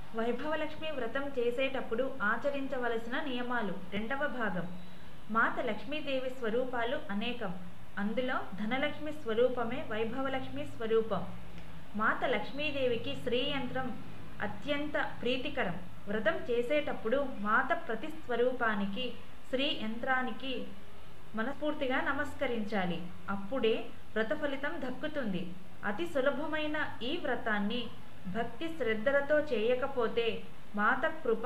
వైభవలక్ష్మి వ్రతం చేసేటప్పుడు ఆచరించవలసిన నియమాలు రెండవ భాగం మాత లక్ష్మీదేవి స్వరూపాలు అనేకం అందులో ధనలక్ష్మి స్వరూపమే వైభవలక్ష్మి స్వరూపం మాత లక్ష్మీదేవికి శ్రీ యంత్రం అత్యంత ప్రీతికరం వ్రతం చేసేటప్పుడు మాత ప్రతి స్వరూపానికి శ్రీ యంత్రానికి మనస్ఫూర్తిగా నమస్కరించాలి అప్పుడే వ్రత ఫలితం దక్కుతుంది అతి సులభమైన ఈ వ్రతాన్ని భక్తి శ్రద్ధలతో చేయకపోతే మాత కృప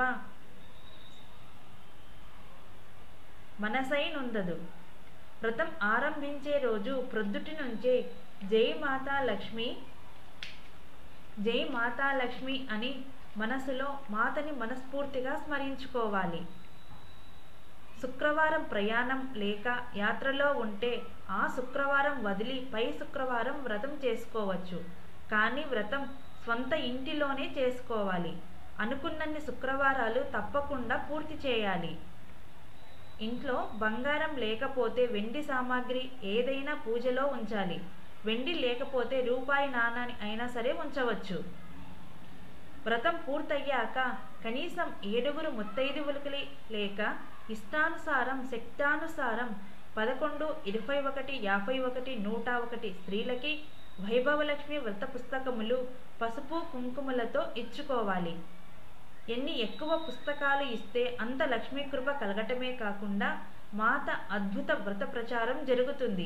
మనసైనుందదు వ్రతం ఆరంభించే రోజు ప్రొద్దుటి నుంచే జై మాతా లక్ష్మి జై మాతా లక్ష్మి అని మనసులో మాతని మనస్ఫూర్తిగా స్మరించుకోవాలి శుక్రవారం ప్రయాణం లేక యాత్రలో ఉంటే ఆ శుక్రవారం వదిలి పై శుక్రవారం వ్రతం చేసుకోవచ్చు కానీ వ్రతం స్వంత ఇంటిలోనే చేసుకోవాలి అనుకున్నన్ని శుక్రవారాలు తప్పకుండా పూర్తి చేయాలి ఇంట్లో బంగారం లేకపోతే వెండి సామాగ్రి ఏదైనా పూజలో ఉంచాలి వెండి లేకపోతే రూపాయి నాణాన్ని అయినా సరే ఉంచవచ్చు వ్రతం పూర్తయ్యాక కనీసం ఏడుగురు ముత్తైదువులకి లేక ఇష్టానుసారం శక్తానుసారం పదకొండు ఇరవై ఒకటి యాభై ఒకటి నూట ఒకటి స్త్రీలకి వైభవలక్ష్మి వ్రత పుస్తకములు పసుపు కుంకుమలతో ఇచ్చుకోవాలి ఎన్ని ఎక్కువ పుస్తకాలు ఇస్తే అంత లక్ష్మీ కృప కలగటమే కాకుండా మాత అద్భుత వ్రత ప్రచారం జరుగుతుంది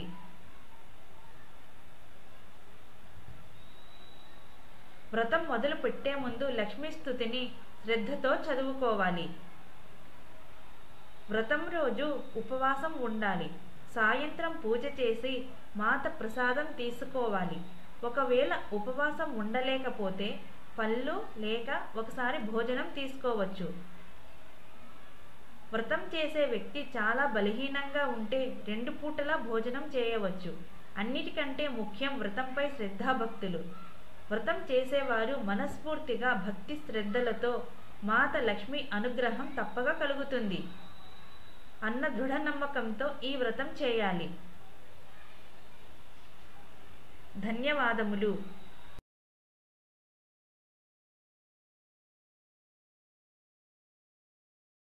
వ్రతం మొదలు పెట్టే ముందు లక్ష్మీ స్థుతిని శ్రద్ధతో చదువుకోవాలి వ్రతం రోజు ఉపవాసం ఉండాలి సాయంత్రం పూజ చేసి మాత ప్రసాదం తీసుకోవాలి ఒకవేళ ఉపవాసం ఉండలేకపోతే పళ్ళు లేక ఒకసారి భోజనం తీసుకోవచ్చు వ్రతం చేసే వ్యక్తి చాలా బలహీనంగా ఉంటే రెండు పూటలా భోజనం చేయవచ్చు అన్నిటికంటే ముఖ్యం వ్రతంపై శ్రద్ధాభక్తులు వ్రతం చేసేవారు మనస్ఫూర్తిగా భక్తి శ్రద్ధలతో మాత లక్ష్మి అనుగ్రహం తప్పక కలుగుతుంది అన్న దృఢ నమ్మకంతో ఈ వ్రతం చేయాలి ధన్యవాదములు